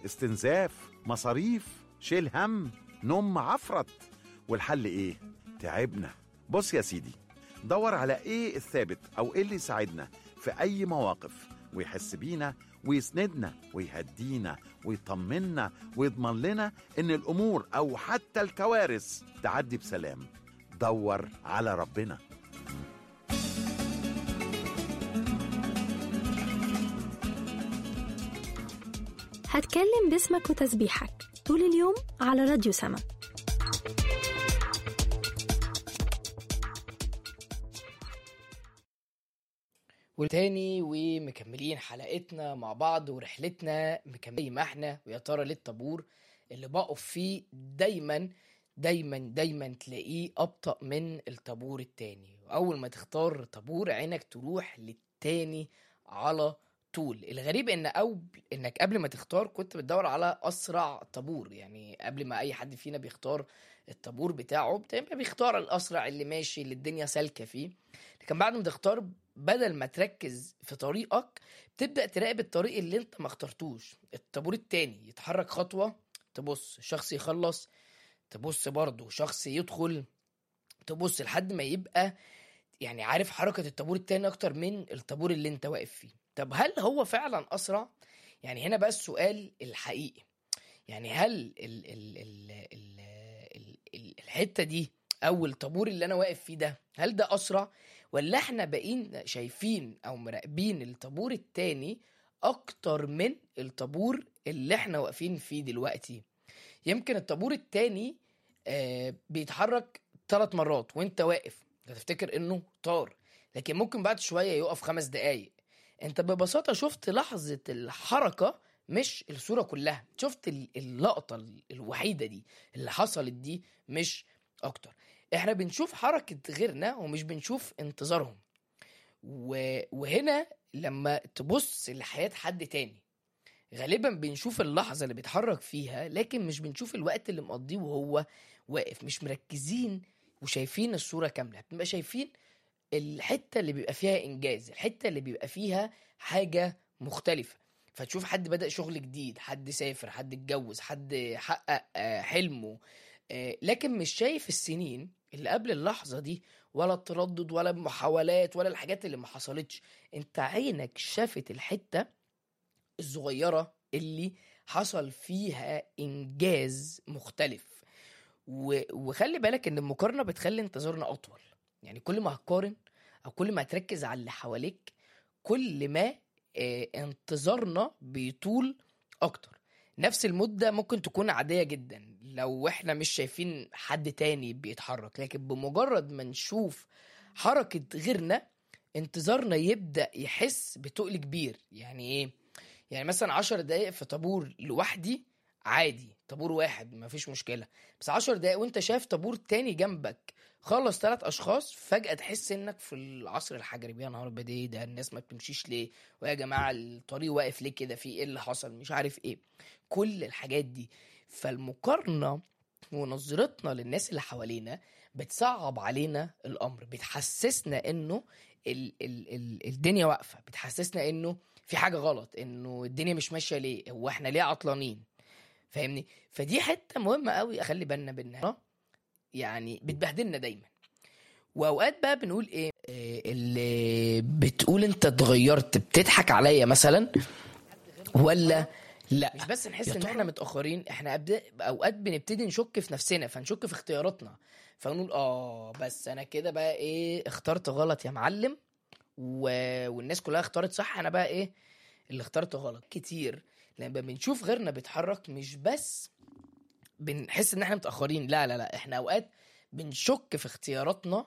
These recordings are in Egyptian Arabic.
استنزاف مصاريف شيل هم نوم معفرت والحل ايه تعبنا بص يا سيدي دور على ايه الثابت او ايه اللي يساعدنا في اي مواقف ويحس بينا ويسندنا ويهدينا ويطمنا ويضمن لنا ان الامور او حتى الكوارث تعدي بسلام دور على ربنا هتكلم باسمك وتسبيحك طول اليوم على راديو سما وتاني ومكملين حلقتنا مع بعض ورحلتنا مكملين ما احنا ويا ترى ليه الطابور اللي بقف فيه دايما دايما دايما تلاقيه ابطأ من الطابور التاني واول ما تختار طابور عينك تروح للتاني على طول الغريب ان او انك قبل ما تختار كنت بتدور على اسرع طابور يعني قبل ما اي حد فينا بيختار الطابور بتاعه بتبقى بيختار الاسرع اللي ماشي اللي الدنيا سالكه فيه لكن بعد ما تختار بدل ما تركز في طريقك تبدا تراقب الطريق اللي انت ما اخترتوش الطابور التاني يتحرك خطوه تبص شخص يخلص تبص برضه شخص يدخل تبص لحد ما يبقى يعني عارف حركة الطابور التاني أكتر من الطابور اللي أنت واقف فيه طب هل هو فعلا أسرع؟ يعني هنا بقى السؤال الحقيقي يعني هل ال ال ال ال ال ال الحتة دي أو الطابور اللي أنا واقف فيه ده هل ده أسرع؟ ولا احنا باقيين شايفين أو مراقبين الطابور التاني أكتر من الطابور اللي احنا واقفين فيه دلوقتي يمكن الطابور التاني آه بيتحرك ثلاث مرات وانت واقف هتفتكر انه طار لكن ممكن بعد شويه يقف خمس دقايق انت ببساطه شفت لحظه الحركه مش الصوره كلها شفت ال- اللقطه ال- الوحيده دي اللي حصلت دي مش اكتر احنا بنشوف حركه غيرنا ومش بنشوف انتظارهم و... وهنا لما تبص لحياه حد تاني غالبا بنشوف اللحظه اللي بيتحرك فيها لكن مش بنشوف الوقت اللي مقضيه وهو واقف مش مركزين وشايفين الصوره كامله بنبقى شايفين الحته اللي بيبقى فيها انجاز الحته اللي بيبقى فيها حاجه مختلفه فتشوف حد بدأ شغل جديد حد سافر حد اتجوز حد حقق آه، حلمه آه، لكن مش شايف السنين اللي قبل اللحظة دي ولا التردد ولا المحاولات ولا الحاجات اللي ما حصلتش انت عينك شافت الحتة الصغيرة اللي حصل فيها إنجاز مختلف و... وخلي بالك إن المقارنة بتخلي انتظارنا أطول يعني كل ما هتقارن أو كل ما هتركز على اللي حواليك كل ما آه، انتظارنا بيطول أكتر نفس المدة ممكن تكون عادية جدا لو احنا مش شايفين حد تاني بيتحرك لكن بمجرد ما نشوف حركة غيرنا انتظارنا يبدأ يحس بتقل كبير يعني ايه يعني مثلا عشر دقايق في طابور لوحدي عادي طابور واحد مفيش مشكلة بس عشر دقايق وانت شايف طابور تاني جنبك خلص ثلاث اشخاص فجأة تحس انك في العصر الحجري يا نهار ابيض ايه ده الناس ما بتمشيش ليه ويا جماعة الطريق واقف ليه كده في ايه اللي حصل مش عارف ايه كل الحاجات دي فالمقارنة ونظرتنا للناس اللي حوالينا بتصعب علينا الامر بتحسسنا انه ال ال ال الدنيا واقفه بتحسسنا انه في حاجه غلط انه الدنيا مش ماشيه ليه هو احنا ليه عطلانين فاهمني فدي حته مهمه قوي اخلي بالنا منها يعني بتبهدلنا دايما واوقات بقى بنقول ايه إيه اللي بتقول انت اتغيرت بتضحك عليا مثلا ولا لا مش بس نحس ان احنا متاخرين احنا أبد... اوقات بنبتدي نشك في نفسنا فنشك في اختياراتنا فنقول اه بس انا كده بقى ايه اخترت غلط يا معلم و... والناس كلها اختارت صح انا بقى ايه اللي اخترت غلط كتير لما بنشوف غيرنا بيتحرك مش بس بنحس ان احنا متاخرين لا لا لا احنا اوقات بنشك في اختياراتنا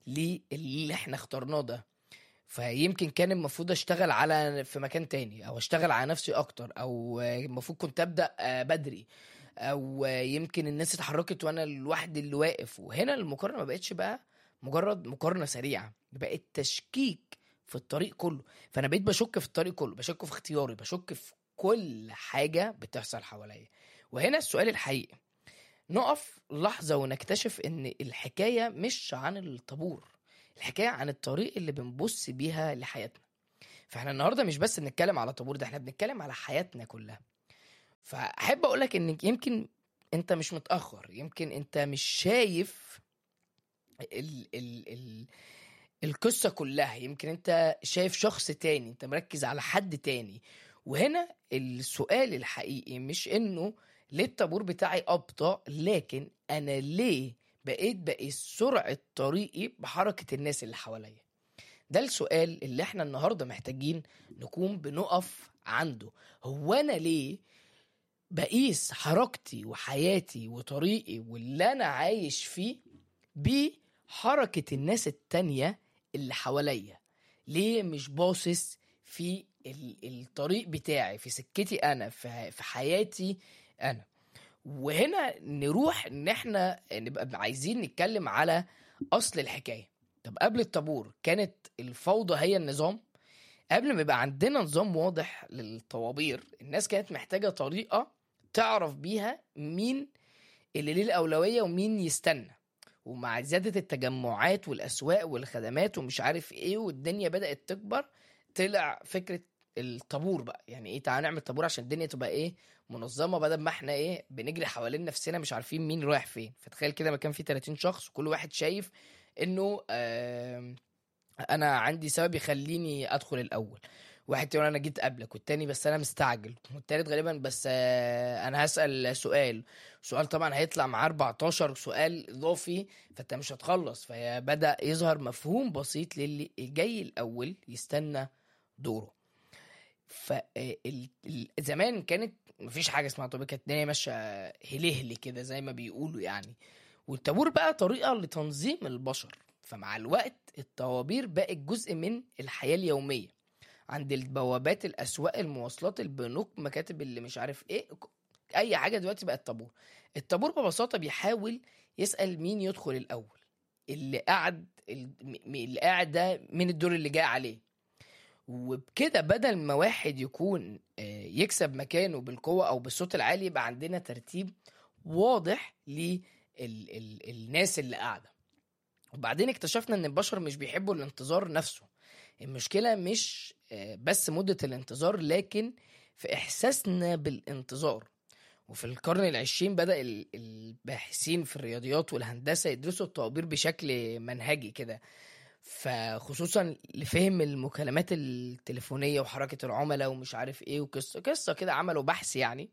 للي احنا اخترناه ده فيمكن كان المفروض اشتغل على في مكان تاني او اشتغل على نفسي اكتر او المفروض كنت ابدا آه، بدري او يمكن الناس اتحركت وانا لوحدي اللي واقف وهنا المقارنه ما بقتش بقى مجرد مقارنه سريعه بقت تشكيك في الطريق كله فانا بقيت بشك في الطريق كله بشك في اختياري بشك في كل حاجه بتحصل حواليا وهنا السؤال الحقيقي نقف لحظه ونكتشف ان الحكايه مش عن الطابور الحكايه عن الطريق اللي بنبص بيها لحياتنا فاحنا النهارده مش بس بنتكلم على طابور ده احنا بنتكلم على حياتنا كلها فاحب اقول لك ان يمكن انت مش متاخر يمكن انت مش شايف ال ال ال القصة كلها يمكن انت شايف شخص تاني انت مركز على حد تاني وهنا السؤال الحقيقي مش انه ليه الطابور بتاعي ابطأ لكن انا ليه بقيت بقيس سرعة طريقي بحركة الناس اللي حواليا ده السؤال اللي احنا النهاردة محتاجين نكون بنقف عنده هو انا ليه بقيس حركتي وحياتي وطريقي واللي انا عايش فيه بحركة الناس التانية اللي حواليا ليه مش باصص في ال- الطريق بتاعي في سكتي انا في في حياتي انا وهنا نروح ان احنا نبقى عايزين نتكلم على اصل الحكايه طب قبل الطابور كانت الفوضى هي النظام قبل ما يبقى عندنا نظام واضح للطوابير الناس كانت محتاجه طريقه تعرف بيها مين اللي ليه الاولويه ومين يستنى ومع زيادة التجمعات والأسواق والخدمات ومش عارف إيه والدنيا بدأت تكبر طلع فكرة الطابور بقى يعني إيه تعالى نعمل طابور عشان الدنيا تبقى إيه منظمة بدل ما إحنا إيه بنجري حوالين نفسنا مش عارفين مين رايح فين فتخيل كده مكان فيه 30 شخص وكل واحد شايف إنه آه أنا عندي سبب يخليني أدخل الأول واحد يقول انا جيت قبلك والتاني بس انا مستعجل والتالت غالبا بس آه، انا هسال سؤال سؤال طبعا هيطلع معاه 14 سؤال اضافي فانت مش هتخلص فبدا يظهر مفهوم بسيط للي جاي الاول يستنى دوره فزمان كانت مفيش حاجه اسمها طابور كانت الدنيا ماشيه هلهلي كده زي ما بيقولوا يعني والطابور بقى طريقه لتنظيم البشر فمع الوقت الطوابير بقت جزء من الحياه اليوميه عند البوابات الاسواق المواصلات البنوك مكاتب اللي مش عارف ايه اي حاجه دلوقتي بقت طابور الطابور ببساطه بيحاول يسال مين يدخل الاول اللي قاعد م- اللي قاعد ده من الدور اللي جاي عليه وبكده بدل ما واحد يكون آه، يكسب مكانه بالقوه او بالصوت العالي يبقى عندنا ترتيب واضح للناس اللي قاعده وبعدين اكتشفنا ان البشر مش بيحبوا الانتظار نفسه المشكله مش آه، بس مده الانتظار لكن في احساسنا بالانتظار وفي القرن العشرين بدأ ال- الباحثين في الرياضيات والهندسة يدرسوا الطوابير بشكل منهجي كده فخصوصا لفهم المكالمات التليفونية وحركة العملاء ومش عارف ايه وقصة قصة كده عملوا بحث يعني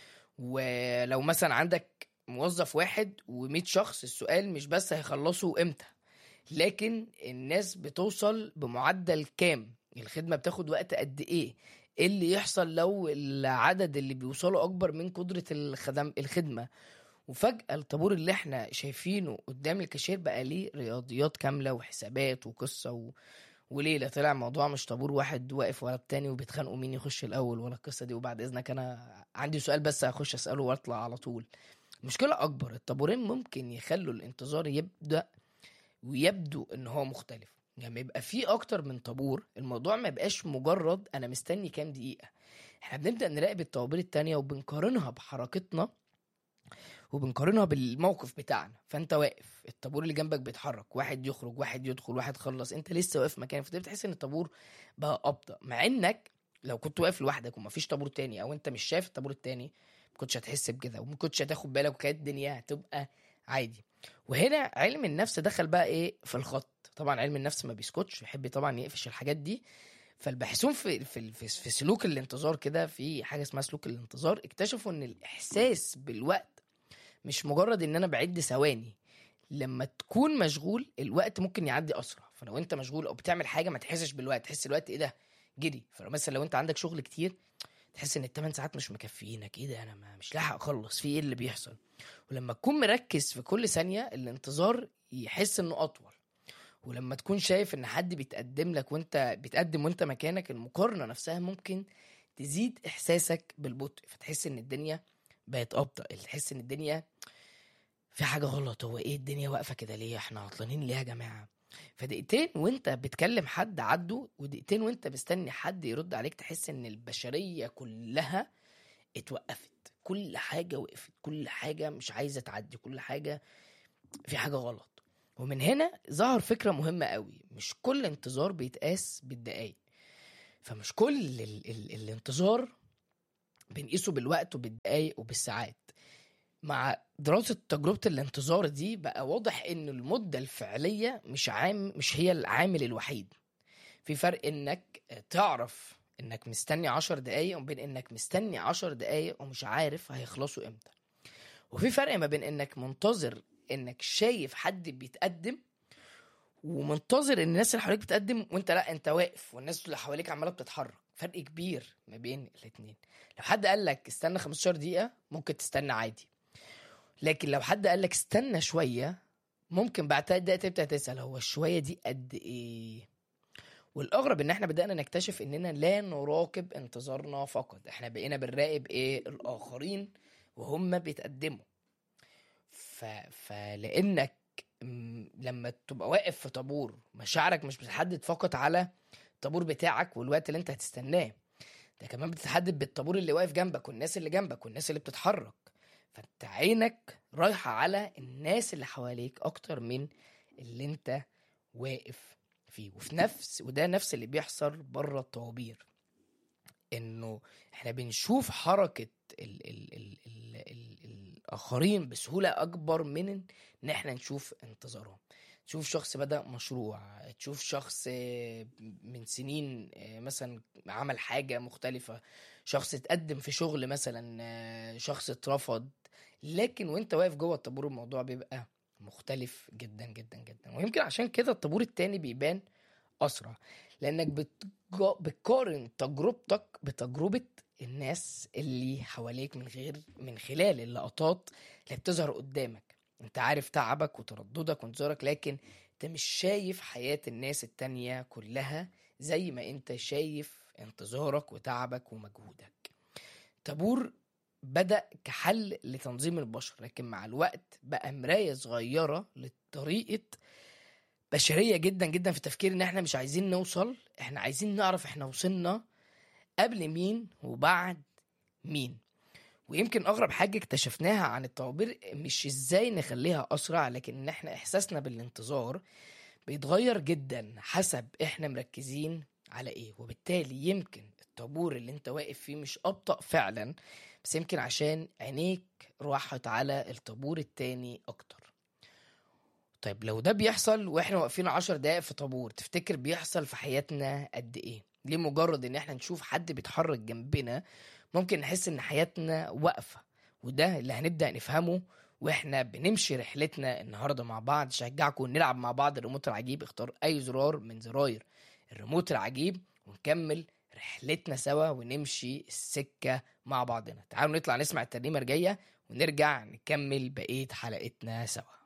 ولو مثلا عندك موظف واحد ومية شخص السؤال مش بس هيخلصوا امتى لكن الناس بتوصل بمعدل كام الخدمة بتاخد وقت قد ايه ايه اللي يحصل لو العدد اللي بيوصلوا اكبر من قدرة الخدم الخدمة وفجأة الطابور اللي احنا شايفينه قدام الكاشير بقى ليه رياضيات كاملة وحسابات وقصة و... وليلة طلع الموضوع مش طابور واحد واقف ورا التاني وبيتخانقوا مين يخش الأول ولا القصة دي وبعد إذنك أنا عندي سؤال بس هخش أسأله وأطلع على طول مشكلة أكبر الطابورين ممكن يخلوا الانتظار يبدأ ويبدو إن هو مختلف لما يبقى في أكتر من طابور الموضوع ما يبقاش مجرد أنا مستني كام دقيقة احنا بنبدأ نراقب الطوابير التانية وبنقارنها بحركتنا وبنقارنها بالموقف بتاعنا فانت واقف الطابور اللي جنبك بيتحرك واحد يخرج واحد يدخل واحد خلص انت لسه واقف مكانك فتبتدي تحس ان الطابور بقى ابطا مع انك لو كنت واقف لوحدك ومفيش طابور تاني او انت مش شايف الطابور التاني ما كنتش هتحس بكده وما كنتش هتاخد بالك وكانت الدنيا هتبقى عادي وهنا علم النفس دخل بقى ايه في الخط طبعا علم النفس ما بيسكتش يحب طبعا يقفش الحاجات دي فالباحثون في في في, في سلوك الانتظار كده في حاجه اسمها سلوك الانتظار اكتشفوا ان الاحساس بالوقت مش مجرد ان انا بعد ثواني لما تكون مشغول الوقت ممكن يعدي اسرع فلو انت مشغول او بتعمل حاجه ما تحسش بالوقت تحس الوقت ايه ده جري فمثلا لو انت عندك شغل كتير تحس ان الثمان ساعات مش مكفيينك ايه ده انا ما مش لاحق اخلص في ايه اللي بيحصل ولما تكون مركز في كل ثانيه الانتظار يحس انه اطول ولما تكون شايف ان حد بيتقدم لك وانت بتقدم وانت مكانك المقارنه نفسها ممكن تزيد احساسك بالبطء فتحس ان الدنيا بقت ابطا تحس ان الدنيا في حاجه غلط هو ايه الدنيا واقفه كده ليه احنا عطلانين ليه يا جماعه فدقيقتين وانت بتكلم حد عدوا ودقيقتين وانت مستني حد يرد عليك تحس ان البشريه كلها اتوقفت كل حاجه وقفت كل حاجه مش عايزه تعدي كل حاجه في حاجه غلط ومن هنا ظهر فكره مهمه قوي مش كل انتظار بيتقاس بالدقايق فمش كل ال ال الانتظار بنقيسه بالوقت وبالدقايق وبالساعات مع دراسة تجربة الانتظار دي بقى واضح ان المدة الفعلية مش عام مش هي العامل الوحيد في فرق انك تعرف انك مستني عشر دقايق وبين انك مستني عشر دقايق ومش عارف هيخلصوا امتى وفي فرق ما بين انك منتظر انك شايف حد بيتقدم ومنتظر ان الناس اللي حواليك بتقدم وانت لا انت واقف والناس اللي حواليك عماله بتتحرك فرق كبير ما بين الاتنين لو حد قال لك استنى 15 دقيقه ممكن تستنى عادي لكن لو حد قال لك استنى شويه ممكن بعد تلات دقايق تبدا تسال هو الشويه دي قد ايه والاغرب ان احنا بدانا نكتشف اننا لا نراقب انتظارنا فقط احنا بقينا بنراقب ايه الاخرين وهم بيتقدموا ف... فلانك م- لما تبقى واقف في طابور مشاعرك مش بتتحدد فقط على الطابور بتاعك والوقت اللي انت هتستناه ده كمان بتتحدد بالطابور اللي واقف جنبك والناس اللي جنبك والناس اللي بتتحرك فانت عينك رايحة على الناس اللي حواليك اكتر من اللي انت واقف فيه وفي نفس وده نفس اللي بيحصل بره الطوابير انه احنا بنشوف حركة ال ال ال ال ال الاخرين بسهولة اكبر من ان احنا نشوف انتظارهم تشوف شخص بدأ مشروع تشوف شخص آه، من سنين آه، مثلا عمل حاجة مختلفة شخص اتقدم في شغل مثلا آه، شخص اترفض لكن وانت واقف جوه الطابور الموضوع بيبقى مختلف جدا جدا جدا ويمكن عشان كده الطابور التاني بيبان اسرع لانك بتج- بتقارن تجربتك بتجربه الناس اللي حواليك من غير من خلال اللقطات اللي بتظهر قدامك انت عارف تعبك وترددك وانتظارك لكن انت مش شايف حياة الناس التانية كلها زي ما انت شايف انتظارك وتعبك ومجهودك طابور بدأ كحل لتنظيم البشر لكن مع الوقت بقى مراية صغيرة لطريقة بشرية جدا جدا في التفكير ان احنا مش عايزين نوصل احنا عايزين نعرف احنا وصلنا قبل مين وبعد مين ويمكن اغرب حاجة اكتشفناها عن الطوابير مش ازاي نخليها اسرع لكن ان احنا احساسنا بالانتظار بيتغير جدا حسب احنا مركزين على ايه وبالتالي يمكن الطابور اللي انت واقف فيه مش ابطأ فعلا بس يمكن عشان عينيك راحت على الطابور التاني اكتر طيب لو ده بيحصل واحنا واقفين عشر دقايق في طابور تفتكر بيحصل في حياتنا قد ايه ليه مجرد ان احنا نشوف حد بيتحرك جنبنا ممكن نحس ان حياتنا واقفة وده اللي هنبدأ نفهمه واحنا بنمشي رحلتنا النهارده مع بعض شجعكم نلعب مع بعض الريموت العجيب اختار اي زرار من زراير الريموت العجيب ونكمل رحلتنا سوا ونمشي السكة مع بعضنا تعالوا نطلع نسمع الترنيمة الجاية ونرجع نكمل بقية حلقتنا سوا